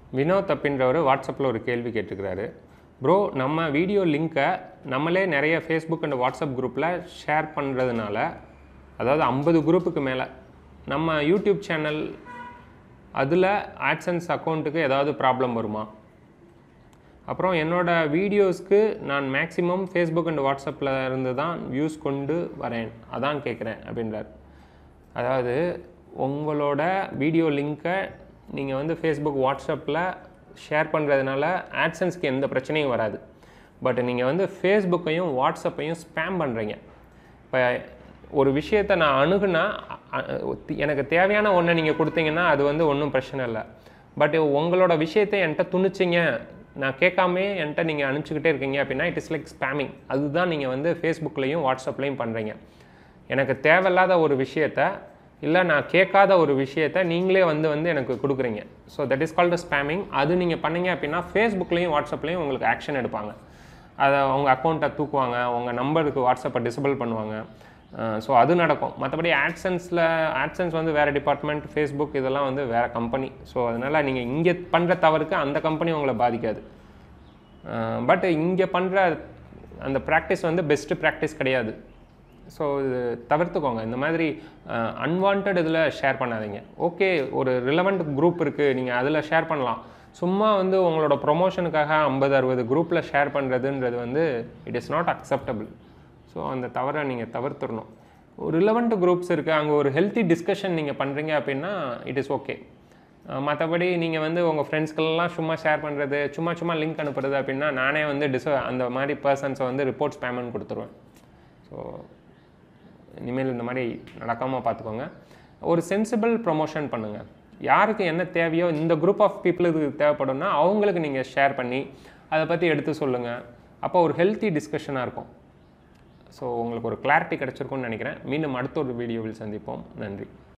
வினோத் அப்படின்றவர் வாட்ஸ்அப்பில் ஒரு கேள்வி கேட்டிருக்கிறாரு ப்ரோ நம்ம வீடியோ லிங்க்கை நம்மளே நிறைய ஃபேஸ்புக் அண்ட் வாட்ஸ்அப் குரூப்பில் ஷேர் பண்ணுறதுனால அதாவது ஐம்பது குரூப்புக்கு மேலே நம்ம யூடியூப் சேனல் அதில் ஆட்சன்ஸ் அக்கௌண்ட்டுக்கு ஏதாவது ப்ராப்ளம் வருமா அப்புறம் என்னோட வீடியோஸ்க்கு நான் மேக்ஸிமம் ஃபேஸ்புக் அண்ட் வாட்ஸ்அப்பில் இருந்து தான் வியூஸ் கொண்டு வரேன் அதான் கேட்குறேன் அப்படின்றார் அதாவது உங்களோட வீடியோ லிங்க்கை நீங்கள் வந்து ஃபேஸ்புக் வாட்ஸ்அப்பில் ஷேர் பண்ணுறதுனால ஆட்சன்ஸ்க்கு எந்த பிரச்சனையும் வராது பட் நீங்கள் வந்து ஃபேஸ்புக்கையும் வாட்ஸ்அப்பையும் ஸ்பேம் பண்ணுறீங்க இப்போ ஒரு விஷயத்தை நான் அணுகுனா அ- அ- எனக்கு தேவையான ஒன்றை நீங்கள் கொடுத்தீங்கன்னா அது வந்து ஒன்றும் பிரச்சனை இல்லை பட் உங்களோட விஷயத்தை என்கிட்ட துணிச்சிங்க நான் கேட்காமே என்கிட்ட நீங்கள் அனுப்பிச்சிக்கிட்டே இருக்கீங்க அப்படின்னா இட் இஸ் லைக் ஸ்பேமிங் அதுதான் நீங்கள் வந்து ஃபேஸ்புக்லேயும் வாட்ஸ்அப்லேயும் பண்ணுறீங்க எனக்கு தேவையில்லாத ஒரு விஷயத்த இல்லை நான் கேட்காத ஒரு விஷயத்த நீங்களே வந்து வந்து எனக்கு கொடுக்குறீங்க so that is called spamming அது நீங்கள் பண்ணீங்க அப்படின்னா ஃபேஸ்புக்லேயும் வாட்ஸ்அப்லேயும் உங்களுக்கு ஆக்ஷன் எடுப்பாங்க அதை உங்கள் அக்கௌண்ட்டை தூக்குவாங்க உங்கள் நம்பருக்கு வாட்ஸ்அப்பை டிசபிள் பண்ணுவாங்க ஸோ அது நடக்கும் மற்றபடி ஆட்சன்ஸில் ஆட்சன்ஸ் வந்து வேறு டிபார்ட்மெண்ட் ஃபேஸ்புக் இதெல்லாம் வந்து வேறு கம்பெனி ஸோ அதனால் நீங்கள் இங்கே பண்ணுற தவறுக்கு அந்த கம்பெனி உங்களை பாதிக்காது பட் இங்கே பண்ணுற அந்த ப்ராக்டிஸ் வந்து பெஸ்ட்டு ப்ராக்டிஸ் கிடையாது ஸோ இது தவிர்த்துக்கோங்க இந்த மாதிரி அன்வான்ட் இதில் ஷேர் பண்ணாதீங்க ஓகே ஒரு ரிலவெண்ட் குரூப் இருக்குது நீங்கள் அதில் ஷேர் பண்ணலாம் சும்மா வந்து உங்களோட ப்ரொமோஷனுக்காக ஐம்பது அறுபது குரூப்பில் ஷேர் பண்ணுறதுன்றது வந்து it is not acceptable so அந்த தவறை நீங்கள் தவிர்த்துடணும் ஒரு ரிலவெண்ட் குரூப்ஸ் இருக்குது அங்கே ஒரு ஹெல்த்தி டிஸ்கஷன் நீங்கள் பண்ணுறீங்க அப்படின்னா இட் இஸ் ஓகே மற்றபடி நீங்கள் வந்து உங்கள் ஃப்ரெண்ட்ஸ்க்கெல்லாம் சும்மா ஷேர் பண்ணுறது சும்மா சும்மா லிங்க் அனுப்புறது அப்படின்னா நானே வந்து டிஸ் அந்த மாதிரி பர்சன்ஸை வந்து ரிப்போர்ட்ஸ் பேமெண்ட் கொடுத்துருவேன் ஸோ இனிமேல் இந்த மாதிரி நடக்காமல் பார்த்துக்கோங்க ஒரு சென்சிபிள் ப்ரொமோஷன் பண்ணுங்கள் யாருக்கு என்ன தேவையோ இந்த குரூப் ஆஃப் பீப்புளுக்கு தேவைப்படும்னா அவங்களுக்கு நீங்கள் ஷேர் பண்ணி அதை பற்றி எடுத்து சொல்லுங்கள் அப்போ ஒரு ஹெல்த்தி டிஸ்கஷனாக இருக்கும் ஸோ உங்களுக்கு ஒரு கிளாரிட்டி கிடச்சிருக்கும்னு நினைக்கிறேன் மீண்டும் அடுத்த ஒரு வீடியோவில் சந்திப்போம் நன்றி